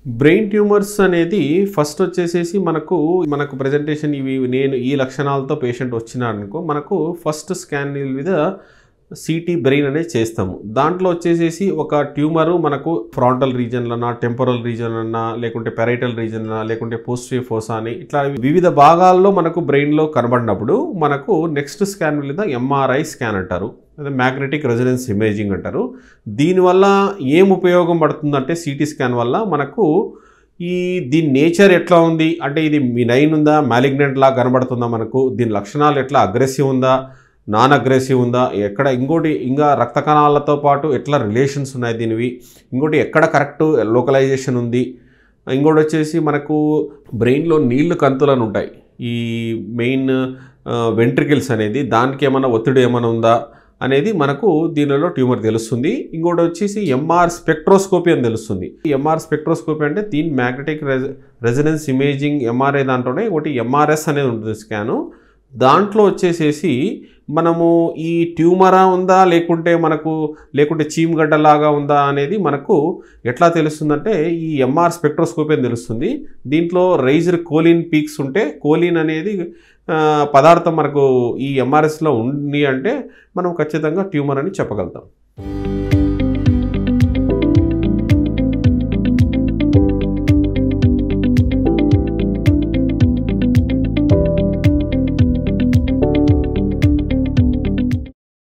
brain tumours అనేది first వచ్చేసేసి మనకు మనకు ప్రజెంటేషన్ ఇవి నేను ఈ లక్షణాలతో పేషెంట్ వచ్చినాడు అనుకో మనకు ఫస్ట్ స్కాన్ మీద సిటీ బ్రెయిన్ అనేది చేస్తాము దాంట్లో వచ్చేసేసి ఒక ట్యూమరు మనకు ఫ్రాంటల్ రీజన్లన్నా టెంపరల్ రీజన్ అన్నా లేకుంటే పెరైటల్ రీజన్ అన్నా లేకుంటే పోస్టివ్ ఫోసా అని ఇట్లా వివిధ భాగాల్లో మనకు బ్రెయిన్లో కనబడినప్పుడు మనకు నెక్స్ట్ స్కాన్ మీద ఎంఆర్ఐ స్కాన్ అంటారు అదే మ్యాగ్నెటిక్ రెసిడెన్స్ ఇమేజింగ్ అంటారు దీనివల్ల ఏం ఉపయోగం పడుతుందంటే సిటీ స్కాన్ వల్ల మనకు ఈ దీని నేచర్ ఎట్లా ఉంది అంటే ఇది మినైన్ ఉందా మ్యాలిగ్నెంట్ లా కనబడుతుందా మనకు దీని లక్షణాలు ఎట్లా అగ్రెసివ్ ఉందా నాన్ అగ్రెసివ్ ఉందా ఎక్కడ ఇంకోటి ఇంకా రక్త కణాలతో పాటు ఎట్లా రిలేషన్స్ ఉన్నాయి దీనివి ఇంకోటి ఎక్కడ కరెక్ట్ లోకలైజేషన్ ఉంది ఇంకోటి వచ్చేసి మనకు బ్రెయిన్లో నీళ్లు కంతులను ఉంటాయి ఈ మెయిన్ వెంట్రికల్స్ అనేది దానికి ఏమైనా ఒత్తిడి ఏమైనా ఉందా అనేది మనకు దీనిలో ట్యూమర్ తెలుస్తుంది ఇంకోటి వచ్చేసి ఎంఆర్ స్పెక్ట్రోస్కోపీ అని తెలుస్తుంది ఎంఆర్ స్పెక్ట్రోస్కోపీ అంటే దీని మ్యాగ్నెటిక్ రెసిడెన్స్ ఇమేజింగ్ ఎంఆర్ఐ దాంట్లోనే ఒకటి ఎంఆర్ఎస్ అనేది ఉంటుంది స్కాను దాంట్లో వచ్చేసేసి మనము ఈ ట్యూమరా ఉందా లేకుంటే మనకు లేకుంటే చీమగడ్డలాగా ఉందా అనేది మనకు ఎట్లా తెలుస్తుందంటే ఈ ఎంఆర్ స్పెక్ట్రోస్కోపీ అని తెలుస్తుంది దీంట్లో రైజర్ కోలిన్ పీక్స్ ఉంటే కోలిన్ అనేది ఆ, పదార్థం మనకు ఈ ఎంఆర్ఎస్లో ఉంది అంటే మనం ఖచ్చితంగా ట్యూమర్ అని చెప్పగలుగుతాం